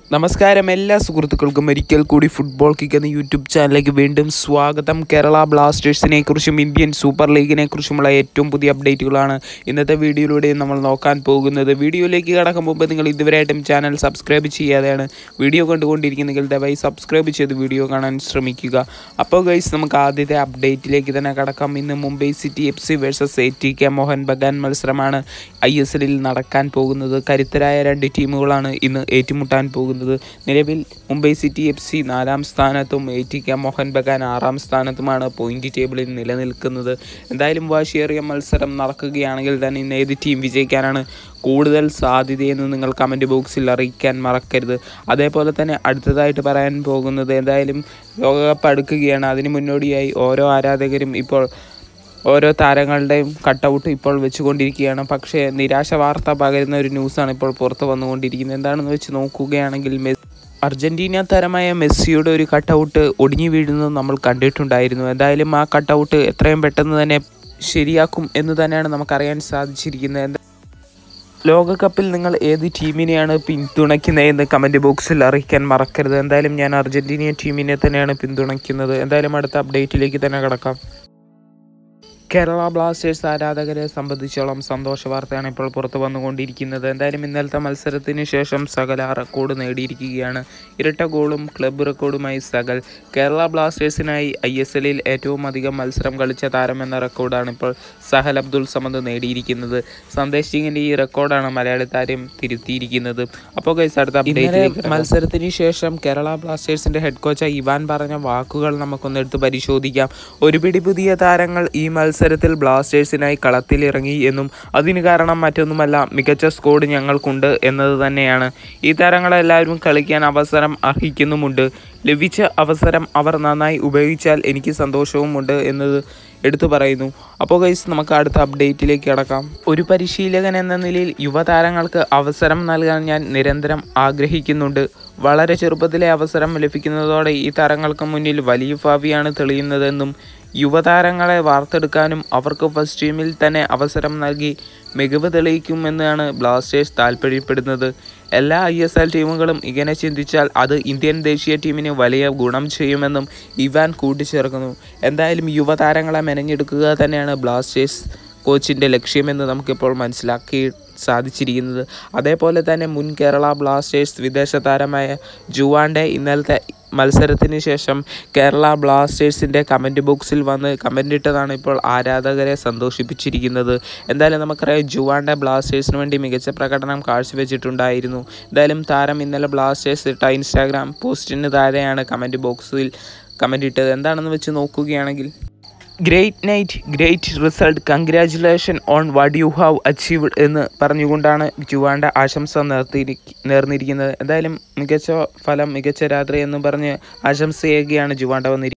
നമസ്കാരം എല്ലാ സുഹൃത്തുക്കൾക്കും ഒരിക്കൽ കൂടി ഫുട്ബോൾ കിക്ക് എന്ന യൂട്യൂബ് ചാനലിലേക്ക് വീണ്ടും സ്വാഗതം കേരള ബ്ലാസ്റ്റേഴ്സിനെ കുറിച്ചും ഇന്ത്യൻ സൂപ്പർ ലീഗിനെ കുറിച്ചുമുള്ള ഏറ്റവും പുതിയ അപ്ഡേറ്റുകളാണ് ഇന്നത്തെ വീഡിയോയിലൂടെ നമ്മൾ നോക്കാൻ പോകുന്നത് വീഡിയോയിലേക്ക് കടക്കും മുമ്പ് നിങ്ങൾ ഇതുവരെയായിട്ടും ചാനൽ സബ്സ്ക്രൈബ് ചെയ്യാതെയാണ് വീഡിയോ കണ്ടുകൊണ്ടിരിക്കുന്നെങ്കിൽ ദയവായി സബ്സ്ക്രൈബ് ചെയ്ത് വീഡിയോ കാണാൻ ശ്രമിക്കുക അപ്പോൾ ഗൈസ് നമുക്ക് ആദ്യത്തെ അപ്ഡേറ്റിലേക്ക് തന്നെ കടക്കാം ഇന്ന് Mumbai city F C versus A T K Mohun Bagan മത്സരമാണ് ഐ എസ് എല്ലിൽ നടക്കാൻ പോകുന്നത് കരുത്തരായ രണ്ട് ടീമുകളാണ് ഇന്ന് ഏറ്റുമുട്ടാൻ പോകുന്നത് നിലവിൽ മുംബൈ സിറ്റി എഫ് സി നാലാം സ്ഥാനത്തും A T K Mohun Bagan ആറാം സ്ഥാനത്തുമാണ് പോയിന്റ് ടേബിളിൽ നിലനിൽക്കുന്നത് എന്തായാലും വാശിയേറിയ മത്സരം നടക്കുകയാണെങ്കിൽ തന്നെ ഇന്ന് ഏത് ടീം വിജയിക്കാനാണ് കൂടുതൽ സാധ്യതയെന്ന് നിങ്ങൾ കമൻറ്റ് ബോക്സിൽ അറിയിക്കാൻ മറക്കരുത് അതേപോലെ തന്നെ അടുത്തതായിട്ട് പറയാൻ പോകുന്നത് എന്തായാലും ലോകകപ്പ് അടുക്കുകയാണ് അതിന് മുന്നോടിയായി ഓരോ ആരാധകരും ഇപ്പോൾ ഓരോ താരങ്ങളുടെയും കട്ടൗട്ട് ഇപ്പോൾ വെച്ചുകൊണ്ടിരിക്കുകയാണ് പക്ഷേ നിരാശ വാർത്ത പകരുന്ന ഒരു ന്യൂസാണ് ഇപ്പോൾ പുറത്ത് വന്നുകൊണ്ടിരിക്കുന്നത് എന്താണെന്ന് വെച്ച് നോക്കുകയാണെങ്കിൽ മെ അർജൻറ്റീന താരമായ മെസ്സിയുടെ ഒരു കട്ടൗട്ട് ഒടിഞ്ഞു വീഴുന്നത് നമ്മൾ കണ്ടിട്ടുണ്ടായിരുന്നു എന്തായാലും ആ കട്ടൗട്ട് എത്രയും പെട്ടെന്ന് തന്നെ ശരിയാക്കും എന്ന് തന്നെയാണ് നമുക്കറിയാൻ സാധിച്ചിരിക്കുന്നത് എന്താ ലോകകപ്പിൽ നിങ്ങൾ ഏത് ടീമിനെയാണ് പിന്തുണയ്ക്കുന്നതെന്ന് കമൻറ്റ് ബോക്സിൽ അറിയിക്കാൻ മറക്കരുത് എന്തായാലും ഞാൻ അർജൻറ്റീനിയൻ ടീമിനെ തന്നെയാണ് പിന്തുണയ്ക്കുന്നത് എന്തായാലും അടുത്ത അപ്ഡേറ്റിലേക്ക് തന്നെ കിടക്കാം കേരള ബ്ലാസ്റ്റേഴ്സ് ആരാധകരെ സംബന്ധിച്ചോളം സന്തോഷ വാർത്തയാണ് ഇപ്പോൾ പുറത്തു വന്നുകൊണ്ടിരിക്കുന്നത് എന്തായാലും ഇന്നലത്തെ മത്സരത്തിന് ശേഷം സകല റെക്കോർഡ് നേടിയിരിക്കുകയാണ് ഇരട്ട ഗോളും ക്ലബ്ബ് റെക്കോർഡുമായി സകൽ കേരള ബ്ലാസ്റ്റേഴ്സിനായി ഐ എസ് എല്ലിൽ ഏറ്റവും അധികം മത്സരം കളിച്ച താരമെന്ന റെക്കോർഡാണ് ഇപ്പോൾ സഹൽ അബ്ദുൾ സമദ് നേടിയിരിക്കുന്നത് സന്ദേശ് സിംഗിൻ്റെ ഈ റെക്കോർഡാണ് മലയാളി താരം തിരുത്തിയിരിക്കുന്നത് അപ്പോൾ ഗൈസ് അടുത്ത അപ്ഡേറ്റ് മത്സരത്തിന് ശേഷം കേരള ബ്ലാസ്റ്റേഴ്സിൻ്റെ ഹെഡ് കോച്ച് ഇവാൻ പറഞ്ഞ വാക്കുകൾ നമുക്കൊന്ന് എടുത്ത് പരിശോധിക്കാം ഒരു പിടി പുതിയ താരങ്ങൾ ഈ മത്സരത്തിൽ ബ്ലാസ്റ്റേഴ്സിനായി കളത്തിലിറങ്ങി എന്നും അതിന് കാരണം മറ്റൊന്നുമല്ല മികച്ച സ്കോഡ് ഞങ്ങൾക്കുണ്ട് എന്നത് തന്നെയാണ് ഈ താരങ്ങളെല്ലാവരും കളിക്കാൻ അവസരം അർഹിക്കുന്നുമുണ്ട് ലഭിച്ച അവസരം അവർ നന്നായി ഉപയോഗിച്ചാൽ എനിക്ക് സന്തോഷവുമുണ്ട് എന്നത് എടുത്തു പറയുന്നു അപ്പോൾ ഗൈസ് നമുക്ക് അടുത്ത അപ്ഡേറ്റിലേക്ക് കടക്കാം ഒരു പരിശീലകൻ എന്ന നിലയിൽ യുവതാരങ്ങൾക്ക് അവസരം നൽകാൻ ഞാൻ നിരന്തരം ആഗ്രഹിക്കുന്നുണ്ട് വളരെ ചെറുപ്പത്തിലെ അവസരം ലഭിക്കുന്നതോടെ ഈ താരങ്ങൾക്ക് മുന്നിൽ വലിയ ഭാവിയാണ് തെളിയുന്നതെന്നും യുവതാരങ്ങളെ വാർത്തെടുക്കാനും അവർക്ക് ഫസ്റ്റ് ടീമിൽ തന്നെ അവസരം നൽകി മികവ് തെളിയിക്കുമെന്നാണ് ബ്ലാസ്റ്റേഴ്സ് താൽപ്പര്യപ്പെടുന്നത് എല്ലാ ഐ എസ് എൽ ടീമുകളും ഇങ്ങനെ ചിന്തിച്ചാൽ അത് ഇന്ത്യൻ ദേശീയ ടീമിന് വലിയ ഗുണം ചെയ്യുമെന്നും ഇവാൻ കൂട്ടിച്ചേർക്കുന്നു എന്തായാലും യുവതാരങ്ങളെ മെനഞ്ഞെടുക്കുക തന്നെയാണ് ബ്ലാസ്റ്റേഴ്സ് കോച്ചിൻ്റെ ലക്ഷ്യമെന്ന് നമുക്കിപ്പോൾ മനസ്സിലാക്കി സാധിച്ചിരിക്കുന്നത് അതേപോലെ തന്നെ മുൻ കേരള ബ്ലാസ്റ്റേഴ്സ് വിദേശ താരമായ ജുവാൻ്റെ ഇന്നലത്തെ മത്സരത്തിന് ശേഷം കേരള ബ്ലാസ്റ്റേഴ്സിൻ്റെ കമൻറ്റ് ബോക്സിൽ വന്ന് കമൻ്റ് ഇട്ടതാണ് ഇപ്പോൾ ആരാധകരെ സന്തോഷിപ്പിച്ചിരിക്കുന്നത് എന്തായാലും നമുക്കറിയാം ജുവാൻ്റെ ബ്ലാസ്റ്റേഴ്സിന് വേണ്ടി മികച്ച പ്രകടനം കാഴ്ചവെച്ചിട്ടുണ്ടായിരുന്നു എന്തായാലും താരം ഇന്നലെ ബ്ലാസ്റ്റേഴ്സ് ഇട്ട ഇൻസ്റ്റാഗ്രാം പോസ്റ്റിന് താഴെയാണ് കമൻറ്റ് ബോക്സിൽ കമൻ്റ് ഇട്ടത് എന്താണെന്ന് വെച്ച് നോക്കുകയാണെങ്കിൽ great night great result congratulation on what you have achieved എന്ന് പറഞ്ഞുകൊണ്ടാണ് ജുവാൻ്റെ ആശംസ നേർത്തിരി നേർന്നിരിക്കുന്നത് എന്തായാലും മികച്ച ഫലം മികച്ച രാത്രി എന്ന് പറഞ്ഞ് ആശംസയേകുകയാണ് ജുവാണ്ട വന്നിരിക്കുന്നത്